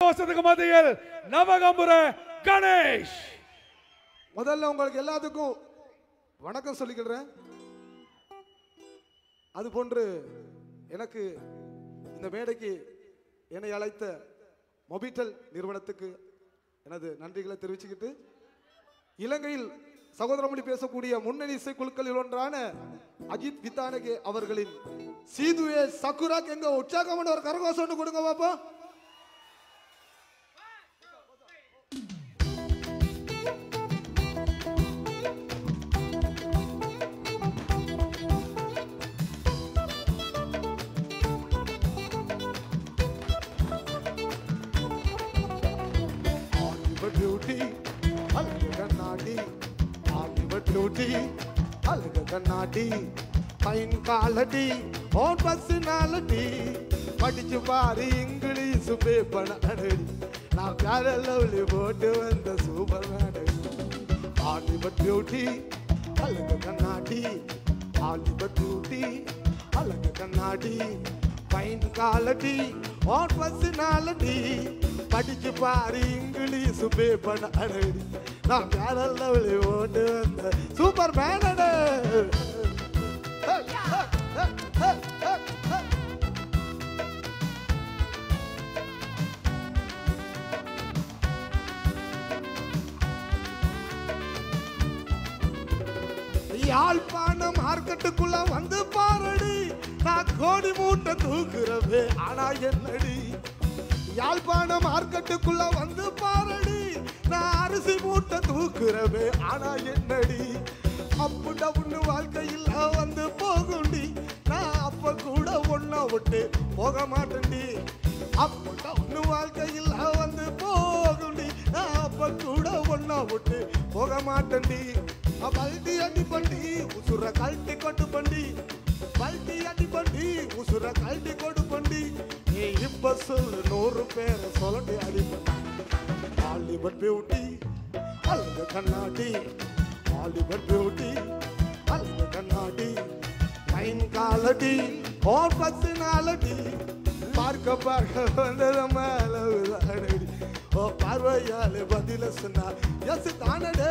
வருஷத்துக்கு மத்தியில் நவகம்புர கணேஷ் முதல்ல உங்களுக்கு எல்லாத்துக்கும் வணக்கம் சொல்லிக்கிறேன் அது போன்று எனக்கு இந்த மேடைக்கு என்னை அழைத்த மொபிட்டல் நிறுவனத்துக்கு எனது நன்றிகளை தெரிவிச்சுக்கிட்டு இலங்கையில் சகோதரமொழி பேசக்கூடிய முன்னணி இசைக்குழுக்களில் ஒன்றான அஜித் வித்தானகே அவர்களின் சீதுவே சக்குராக் எங்க உற்சாகமான ஒரு கரகோஷம் ஒன்று கொடுங்க பாப்பா ஆலிவர் டியூட்டி அழகு கண்ணாடி ஆலிவர் டியூட்டி அழகு கண்ணாடி பைன் காலடி ஓன் பர்சனாலிட்டி படிச்சு பாரு இங்கிலீஷ் பேப்பர் அடடி நான் வேற லவ்லி போட்டு வந்த சூப்பர் மேடடி ஆலிவர் டியூட்டி அழகு கண்ணாடி ஆலிவர் டியூட்டி அழகு கண்ணாடி பைன் காலடி ஓன் பர்சனாலிட்டி படிச்சு பாரு இங்கிலீஷ் பேப்பர் அடடி நான் வேற லவ்லி போட்டு வந்த சூப்பர் மேனடு யாழ்ப்பாணம் மார்க்கெட்டுக்குள்ள வந்து பாரடி நான் கோடி மூட்டை தூக்குறவே ஆனா என்னடி யாழ்ப்பாணம் மார்க்கெட்டுக்குள்ள வந்து பாரடி நான் அரிசி மூட்டை தூக்குறவே ஆனா என்னடி அப்பு டவுன்னு வாழ்க்கையில் வந்து போகுண்டி நான் அப்ப கூட ஒன்ன விட்டு போக மாட்டேன்டி அப்பு டவுன்னு வாழ்க்கையில் வந்து போகுண்டி நான் அப்ப கூட ஒன்ன விட்டு போக மாட்டேன்டி பல்டி அடி பண்டி உசுர கழட்டி கொட்டு பண்டி பல்டி அடி பண்டி உசுர கழட்டி கொடு பண்டி நீ இப்ப சொல்லு நூறு பேரை சொல்லி அடி ஹாலிவுட் பியூட்டி அழகு கண்ணாடி ஹாலிவுட் பியூட்டி அழகு கண்ணாடி லைன் காலடி ஓர் பர்சனாலிட்டி பார்க்க பார்க்க வந்தது மேல விளையாடி ஓ பார்வையாலே பதில சொன்னா எஸ் தானடே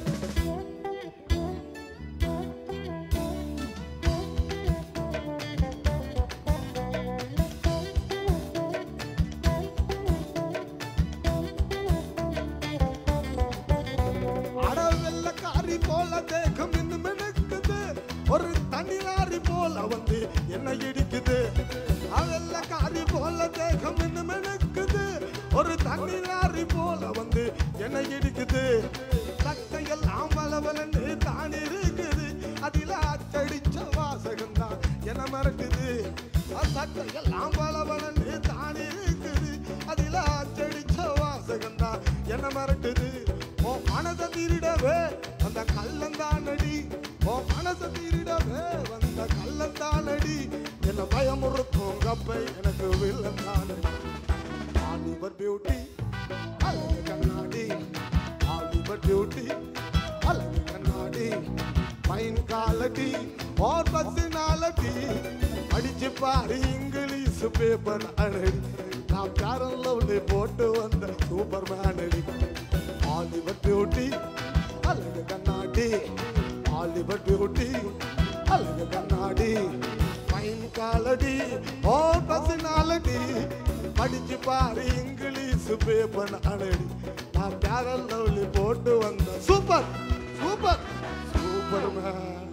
அடவெல்லக்காரி போல தேகம் இன்னும் எனக்கு ஒரு தனியாரி போல வந்து என்ன இடிக்குது அவெல்லக்காரி போல தேகம் இன்னும் எனக்கு ஒரு தனியாரி போல வந்து என்ன இடிக்குது சக்கையெல்லாம் பலவலன்னு தான் இருக்குது அதில அச்சடிச்ச வாசகம் தான் என்ன மறக்குது சக்கையெல்லாம் பலவலன்னு தான் இருக்குது அதில அச்சடிச்ச வாசகம் தான் என்ன மறக்குது ஓ மனதை திருடவே அந்த கள்ளந்தானடி ஓ மனதை திருடவே வந்த கள்ளந்தானடி என்ன பயமுறுத்தும் கப்பை எனக்கு வில்லந்தானடி ஆலிவர் பியூட்டி அழகு கண்ணாடி ஆலிவர் பியூட்டி அழகு கண்ணாடி பைன் காலடி ஓர் பர்சனாலிட்டி அடிச்சு பாரு இங்கிலீஷ் பேப்பர் அழடி நான் பேரன் லவ்லி போட்டு வந்த சூப்பர் மேனடி ஆலிவர் பியூட்டி அழகு கண்ணாடி ஆலிவர் பியூட்டி அழகு கண்ணாடி பைன் காலடி ஓ பர்சனாலிட்டி படிச்சு பாரு இங்கிலீஷ் பேப்பர் அழடி நான் பேரன் லவ்லி போட்டு வந்த சூப்பர் சூப்பர் சூப்பர் மேன்